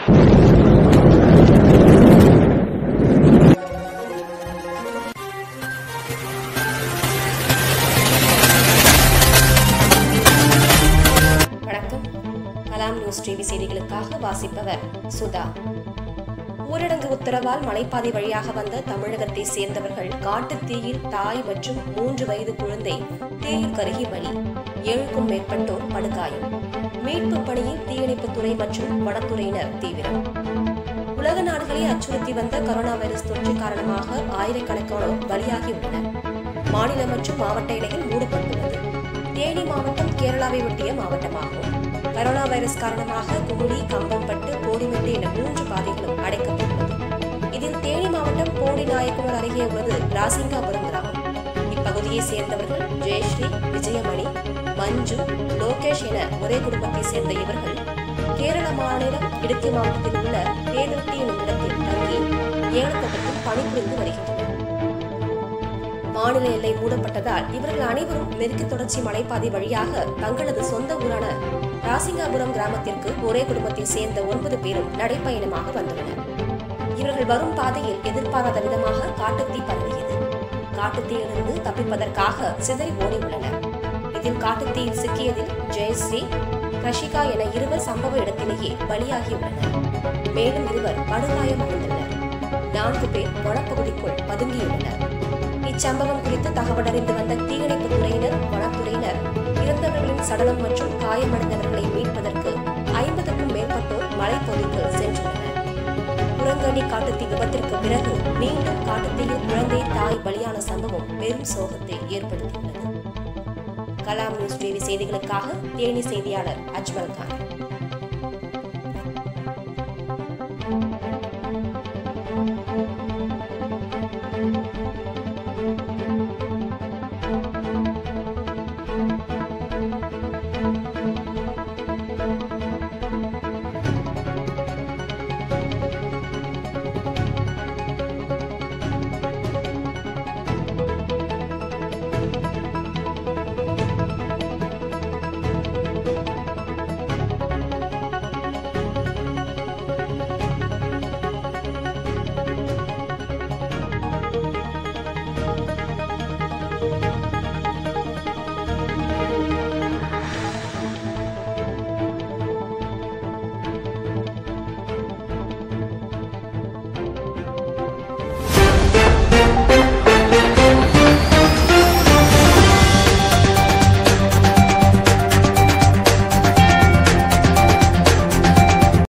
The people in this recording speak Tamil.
வணக்கம் கலாம் நியூஸ் டிவி செய்திகளுக்காக வாசிப்பவர் சுதா ஊரடங்கு உத்தரவால் மலைப்பாதை வழியாக வந்த தமிழகத்தை சேர்ந்தவர்கள் காட்டுத் தீயில் தாய் மற்றும் மூன்று வயது குழந்தை தீயில் கருகி பலி ஏழுக்கும் மேற்பட்டோர் படுகாயம் மீட்பு பணியில் தீயணைப்புத்துறை மற்றும் வனத்துறையினர் தீவிரம் உலக நாடுகளை அச்சுறுத்தி வந்த கரோனா வைரஸ் தொற்று காரணமாக ஆயிரக்கணக்கானோர் பலியாகியுள்ளனர் மாநில மற்றும் மாவட்ட எல்லைகள் மூடப்பட்டுள்ளது தேனி மாவட்டம் கேரளாவை ஒட்டிய மாவட்டமாகும் கரோனா வைரஸ் காரணமாக குமுளி கம்பம்பட்டு போடிமெட்டு என மூன்று பாதைகளும் அடைக்கப்பட்டுள்ளது இதில் தேனி மாவட்டம் போடி நாயக்கனூர் அருகே உள்ளது ராசிங்காபுரம் கிராமம் இப்பகுதியை சேர்ந்தவர்கள் ஜெயஸ்ரீ விஜயமணி மஞ்சு லோகேஷ் என ஒரே குடும்பத்தை சேர்ந்த இவர்கள் கேரள மாநிலம் இடுக்கி மாவட்டத்தில் உள்ள பேதுருட்டி எனும் இடத்தில் தங்கி ஏலத்தோட்டத்தில் பணிபுரிந்து வருகின்றனர் மாநில எல்லை மூடப்பட்டதால் இவர்கள் அனைவரும் மேற்கு தொடர்ச்சி மலைப்பாதை வழியாக தங்களது சொந்த ஊரான ராசிங்காபுரம் கிராமத்திற்கு ஒரே குடும்பத்தை சேர்ந்த ஒன்பது பேரும் நடைப்பயணமாக வந்துள்ளனர் இவர்கள் வரும் பாதையில் எதிர்பாராத விதமாக காட்டுத்தீ பரவியது காட்டுத்தீயிலிருந்து தப்பிப்பதற்காக சிதறி ஓடியுள்ளனர் இதில் காட்டுத்தீயில் சிக்கியதில் ஜெயஸ்ரீ கஷிகா என இருவர் சம்பவ இடத்திலேயே பலியாகியுள்ளனர் மேலும் இருவர் படுகாயமடைந்துள்ளனர் நான்கு பேர் வனப்பகுதிக்குள் பதுங்கியுள்ளனர் இச்சம்பவம் குறித்து தகவல் அறிந்து வந்த தீயணைப்புத் துறையினர் வனத்துறையினர் இறந்தவர்களின் சடலம் மற்றும் காயமடைந்தவர்களை மீட்பதற்கு ஐம்பதுக்கும் மேற்பட்டோர் மலைப்பகுதிக்கு சென்றுள்ளனர் புறங்கணி காட்டுத்தீ விபத்திற்கு பிறகு மீண்டும் காட்டுத்தீயில் குழந்தை தாய் பலியான சம்பவம் பெரும் சோகத்தை ஏற்படுத்தியுள்ளது கலாம் நியூஸ் டிவி செய்திகளுக்காக தேனி செய்தியாளர் அஜ்மல் கான்